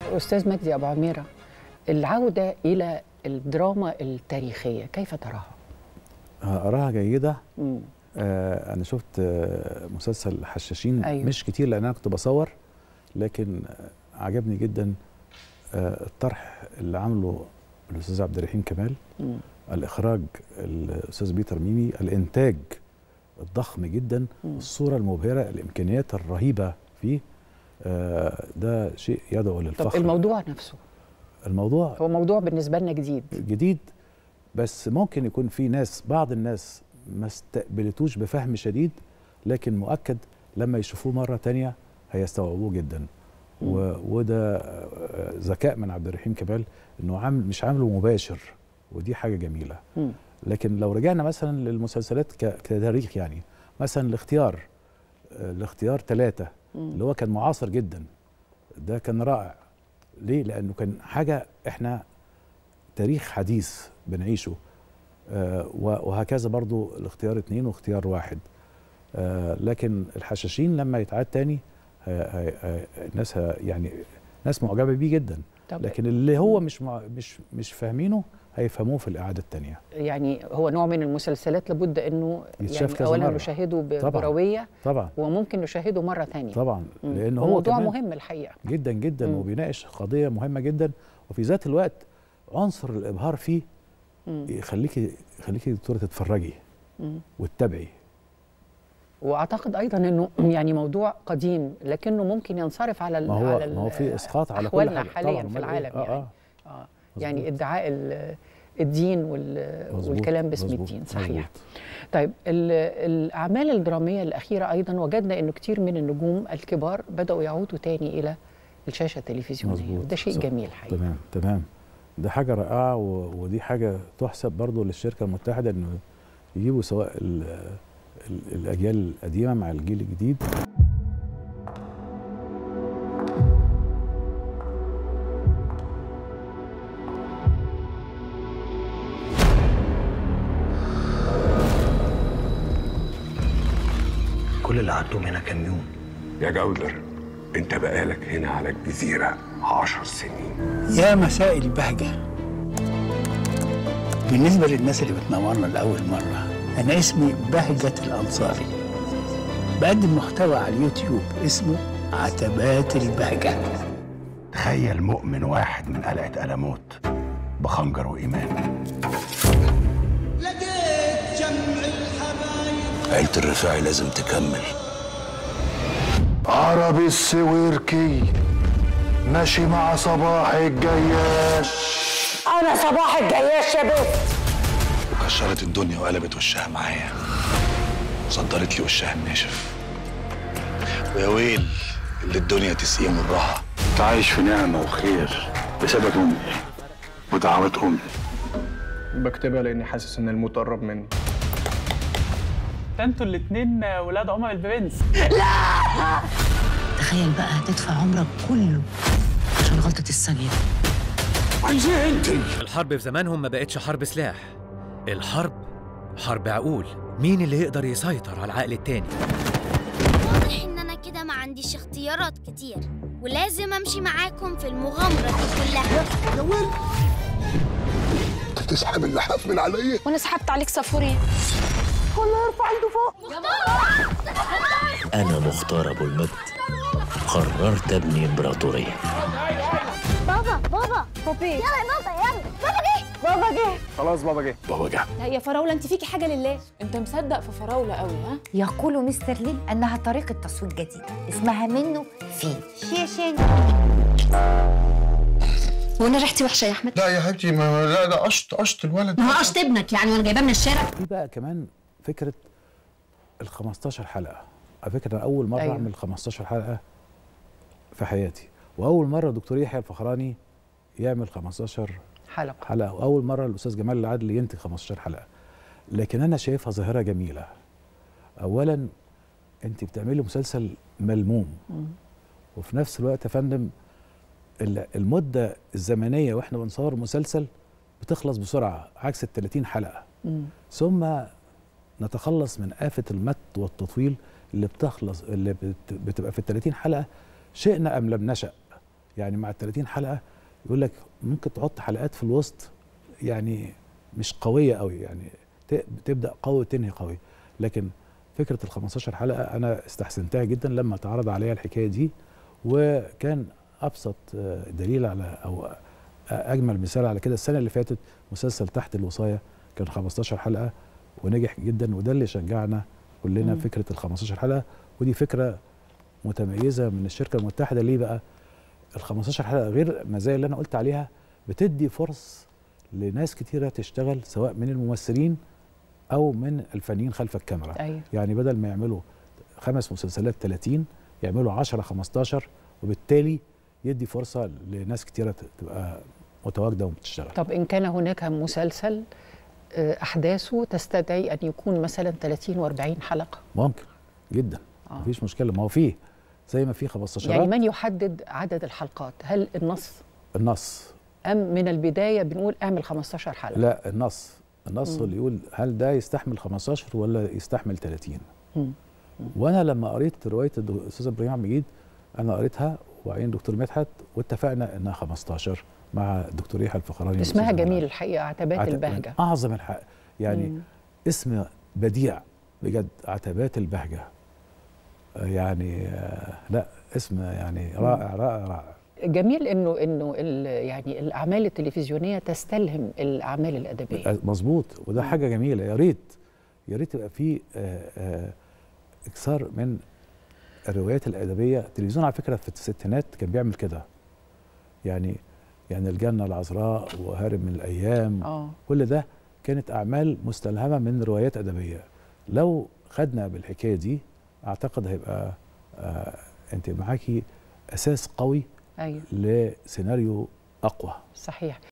أستاذ مجدي أبو عميرة العودة إلى الدراما التاريخية كيف تراها؟ أراها جيدة مم. آه أنا شفت آه مسلسل حشاشين أيوة. مش كتير لأن أنا كنت بصور لكن آه عجبني جدا آه الطرح اللي عامله الأستاذ عبد الرحيم كمال مم. الإخراج الأستاذ بيتر ميمي الإنتاج الضخم جدا مم. الصورة المبهرة الإمكانيات الرهيبة فيه آه ده شيء يدعو للفخر طب الموضوع نفسه الموضوع هو موضوع بالنسبة لنا جديد جديد بس ممكن يكون في ناس بعض الناس ما استقبلتوش بفهم شديد لكن مؤكد لما يشوفوه مرة تانية هيستوعبوه جدا و... وده آه، ذكاء من عبد الرحيم كمال انه عامل مش عامله مباشر ودي حاجة جميلة مم. لكن لو رجعنا مثلا للمسلسلات ك... كتاريخ يعني مثلا الاختيار آه، الاختيار ثلاثة مم. اللي هو كان معاصر جدا ده كان رائع ليه لانه كان حاجه احنا تاريخ حديث بنعيشه آه و- وهكذا برضو الاختيار اتنين واختيار واحد آه لكن الحشاشين لما يتعاد تاني هي- هي- هي- الناس ه- يعني ناس معجبه بيه جدا طب لكن اللي هو مش مع مش مش فاهمينه هيفهموه في الاعاده التانيه يعني هو نوع من المسلسلات لابد انه يتشاف يعني كذا اولا مرة. نشاهده ب- طبعاً. برويه طبعا وممكن نشاهده مره ثانيه طبعا لان هو موضوع كمان مهم الحقيقه جدا جدا مم. وبيناقش قضيه مهمه جدا وفي ذات الوقت عنصر الابهار فيه مم. يخليكي يخليكي دكتوره تتفرجي مم. وتتابعي واعتقد ايضا انه يعني موضوع قديم لكنه ممكن ينصرف على ال- ما هو على ال- ما هو في اسقاط على كل أحوالنا حاجه حاليا طبعاً، في أمال إيه؟ العالم آه يعني آه. آه. مظبوط. يعني ادعاء ال- الدين وال- مظبوط، والكلام باسم مظبوط، الدين صحيح مظبوط. طيب ال- الاعمال الدراميه الاخيره ايضا وجدنا انه كتير من النجوم الكبار بداوا يعودوا تاني الى الشاشه التلفزيونيه مظبوط وده شيء صح. جميل حقيقي تمام تمام ده حاجه رائعه و- ودي حاجه تحسب برضو للشركه المتحده انه يجيبوا سواء ال ال الاجيال القديمه مع الجيل الجديد كل اللي قعدتهم هنا كام يوم يا جودر انت بقالك هنا على الجزيرة عشر سنين يا مساء البهجة بالنسبة للناس اللي بتنورنا لأول مرة أنا اسمي بهجة الأنصاري بقدم محتوى على اليوتيوب اسمه عتبات البهجة تخيل مؤمن واحد من قلعة ألموت بخنجر وإيمان عيلة الرفاعي لازم تكمل عربي السويركي ماشي مع صباح الجياش انا صباح الجياش يا بنت كشرت الدنيا وقلبت وشها معايا صدرت لي وشها الناشف ويا ويل اللي الدنيا تسقيه مرها انت عايش في نعمة وخير بسبب امي ودعوات امي بكتبها لاني حاسس ان الموت قرب مني ده انتوا الاتنين ولاد عمر البرنس تخيل بقى تدفع عمرك كله عشان غلطة الثانية الحرب في زمانهم ما بقتش حرب سلاح الحرب حرب عقول مين اللي يقدر يسيطر على العقل التاني واضح ان انا كده ما عنديش اختيارات كتير ولازم امشي معاكم في المغامرة دي كلها انت تسحب اللحاف من عليا وانا سحبت عليك صافورين كله يرفع ايده فوق أنا مختار أبو المجد قررت أبني إمبراطورية بابا بابا بابي يلا يا بابا يلا بابا جه بابا جه خلاص بابا جه بابا جه لا يا فراولة انت فيكي حاجة لله انت مصدق في فراولة قوي ها يقول مستر لين أنها طريقة تصوير جديدة اسمها منه في شيشين وانا ريحتي وحشة يا احمد لا يا حبيبتي ما لا ده قشط قشط الولد ما هو قشط ابنك يعني وانا جايباه من الشارع في بقى كمان فكره ال 15 حلقه على فكره انا اول مره أيوة. أيوه. اعمل 15 حلقه في حياتي واول مره دكتور يحيى الفخراني يعمل 15 حلقه حلقه واول مره الاستاذ جمال العدل ينتج 15 حلقه لكن انا شايفها ظاهره جميله اولا انت بتعملي مسلسل ملموم وفي نفس الوقت يا فندم ال- المده الزمنيه واحنا بنصور مسلسل بتخلص بسرعه عكس ال 30 حلقه مم. ثم نتخلص من آفة المت والتطويل اللي بتخلص اللي بت- بتبقى في ال 30 حلقة شئنا أم لم نشأ يعني مع ال 30 حلقه يقول لك ممكن تحط حلقات في الوسط يعني مش قويه قوي يعني ت- تبدا قوي وتنهي قوي لكن فكره ال 15 حلقه انا استحسنتها جدا لما اتعرض عليا الحكايه دي وكان ابسط آه، دليل على او اجمل مثال على كده السنه اللي فاتت مسلسل تحت الوصايه كان 15 حلقه ونجح جدا وده اللي شجعنا كلنا مم. فكره ال 15 حلقه ودي فكره متميزه من الشركه المتحده ليه بقى ال 15 حلقه غير المزايا اللي انا قلت عليها بتدي فرص لناس كتيره تشتغل سواء من الممثلين او من الفنيين خلف الكاميرا أيوة. يعني بدل ما يعملوا خمس مسلسلات 30 يعملوا 10 15 وبالتالي يدي فرصه لناس كتيره تبقى متواجده وبتشتغل طب إن كان هناك مسلسل آه، أحداثه تستدعي أن يكون مثلا 30 و40 حلقة ممكن جدا آه. مفيش مشكله ما هو فيه زي ما في 15 يعني من يحدد عدد الحلقات هل النص النص أم من البداية بنقول اعمل 15 حلقة لا النص النص مم. اللي يقول هل ده يستحمل 15 ولا يستحمل 30 مم. وانا لما قريت روايه الدو- الاستاذ ابراهيم عبد المجيد انا قريتها وبعدين دكتور مدحت واتفقنا انها 15 مع الدكتور يحيى الفخراني اسمها والأستاذ جميل عماد. الحقيقة عتبات عت- البهجة من اعظم الحق يعني مم. اسم بديع بجد عتبات البهجه آه، يعني آه، لا اسم يعني رائع رائع رائع جميل انه انه ال- يعني الاعمال التلفزيونيه تستلهم الاعمال الادبيه مظبوط وده حاجه جميله يا ريت يا ريت يبقى في آه، آه، اكثار من الروايات الادبيه التلفزيون على فكره في الستينات كان بيعمل كده يعني يعني الجنه العذراء وهارب من الايام اه كل ده كانت اعمال مستلهمه من روايات ادبيه لو خدنا بالحكايه دي اعتقد هيبقى آه انت معاكي اساس قوي ايوه لسيناريو اقوى صحيح